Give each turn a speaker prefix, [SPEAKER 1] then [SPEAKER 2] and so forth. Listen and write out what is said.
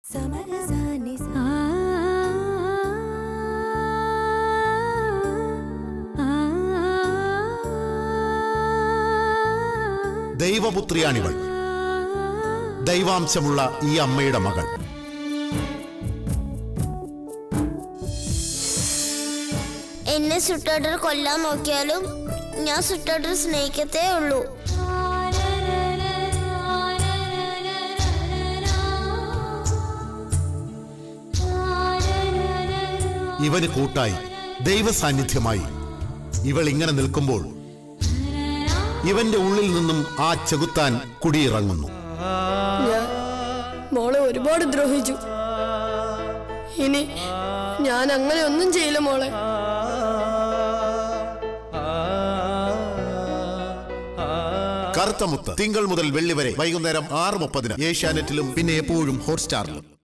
[SPEAKER 1] ദൈവപുത്രിയാണിവൾ ദൈവാംശമുള്ള ഈ അമ്മയുടെ മകൾ
[SPEAKER 2] എന്നെ സുട്ടേട്ടർ കൊല്ലാൻ നോക്കിയാലും ഞാൻ സുട്ടേട്ടർ സ്നേഹിക്കത്തേ ഉള്ളൂ
[SPEAKER 1] ഇവന് കൂട്ടായി ദൈവ സാന്നിധ്യമായി ഇവൾ ഇങ്ങനെ നിൽക്കുമ്പോൾ ഇവന്റെ ഉള്ളിൽ നിന്നും ആ ചെകുത്താൻ കുടിയിറങ്ങുന്നു
[SPEAKER 3] ഞാൻ മോളെ ഒരുപാട് ദ്രോഹിച്ചു ഇനി ഞാൻ അങ്ങനെ ഒന്നും ചെയ്യില്ല മോളെ
[SPEAKER 1] കറുത്ത മുത്ത് തിങ്കൾ മുതൽ വെള്ളി വരെ വൈകുന്നേരം ആറ് മുപ്പതിന് ഏഷ്യാനെറ്റിലും പിന്നെ എപ്പോഴും ഹോട്ട്സ്റ്റാറിലും